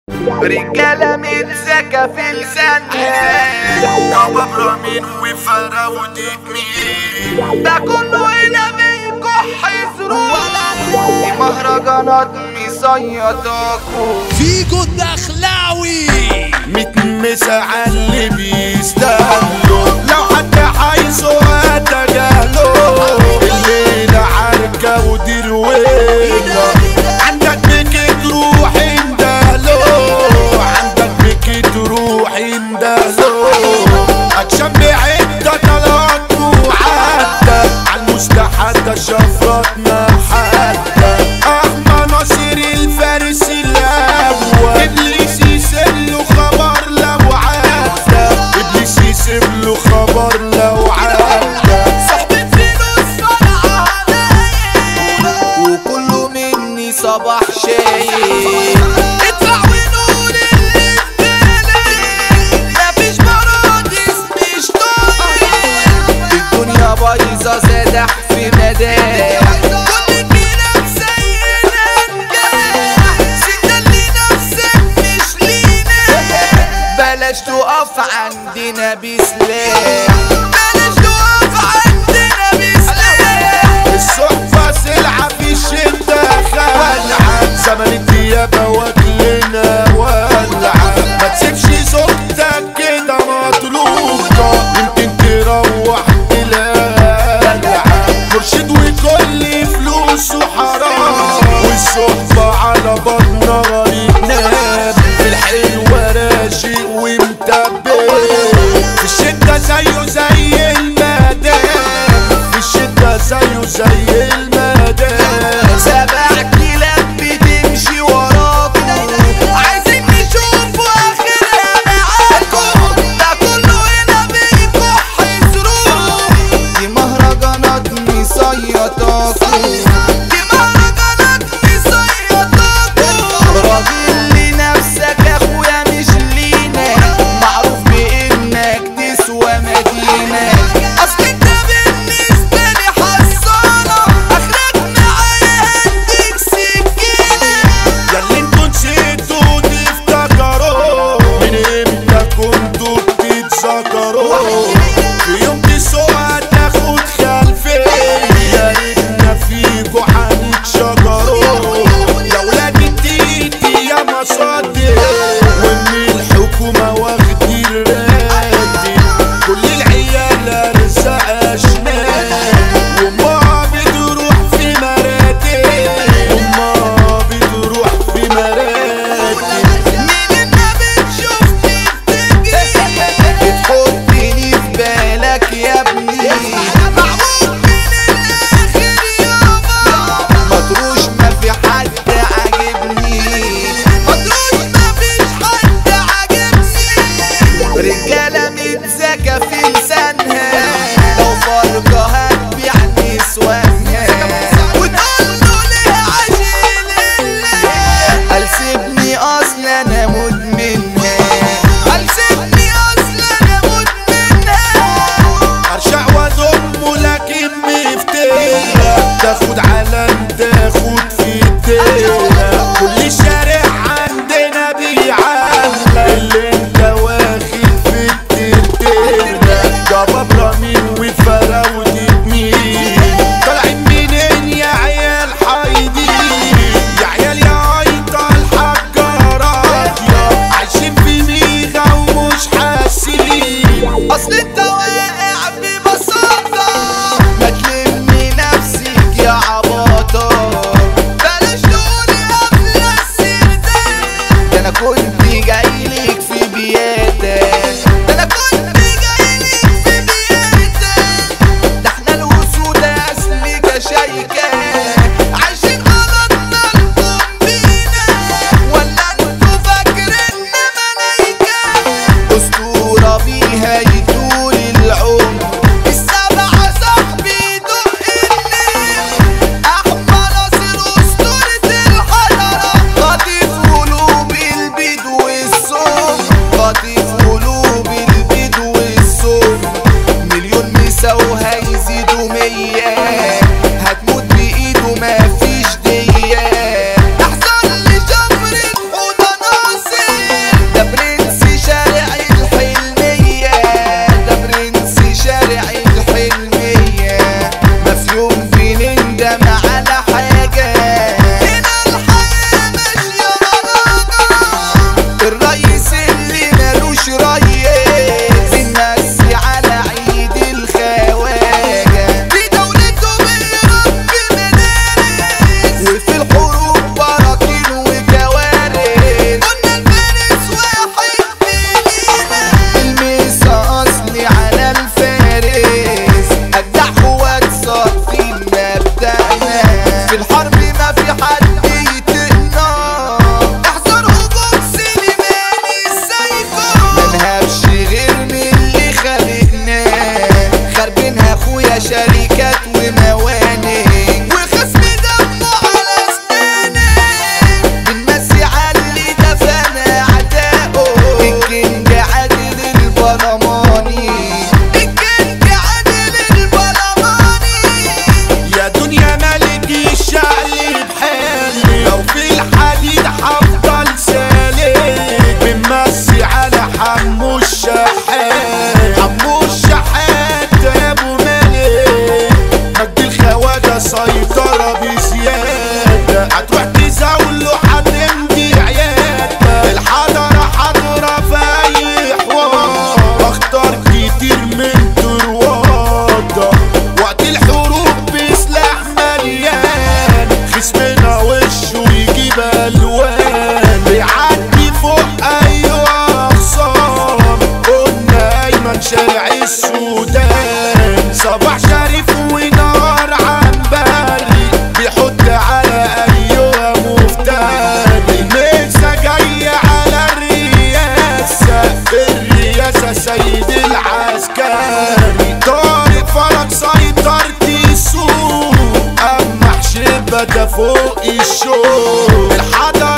رجالة متسكة في لسانها يابا برامين وفرا وديك مين ده كله هنا بيكح يسرق دي مهرجانات مصيطاكو فيجو الدخلاوي متمسة على اللي بيستاهلوا لو حد عايزه اتجاهله الليلة عركة ودير ويلة عندك بكي تروح اندهله عندك بكي تروح اندهله اكشن بعدة طلعت وعدة عالمستحدة شفرتنا حتى احمى ناصر الفارس الاول ابليس يسيب له خبر لو عدى ابليس يسيب له خبر لو عدى صاحبة فلوس فرقة عليا وكله مني صباح شايف ادفع ونقول اللي في بالي مفيش باراديس مش طايق الدنيا بايظة زادح في مدام كل كلام سيئنا نجاح سندلي نفسك مش لينا بلاش تقف عندنا بسلاح بلاش تقف عندنا بسلاح الصحبة سلعة في الشدة خلعة زمن الديابة واكلنا ولعة ما تسيبش زوجتك كده مطلوبة يمكن تروح تلاقع مرشد وكل فلوسه حرام والصحبة على بطنها غريب نام في الحلوة راشق ومتبه في الشدة زيه زي المدام في الشدة زيه زي المدام سبع كلاب بتمشي وراكم شارع السودان صباح شريف ونار عنبري بيحط على ايوه مفتري لسه جاي على الرياسة الرياسة سيد العسكري طارق فرج سيطرت السوق اما حشبة ده فوق الشوق الحضر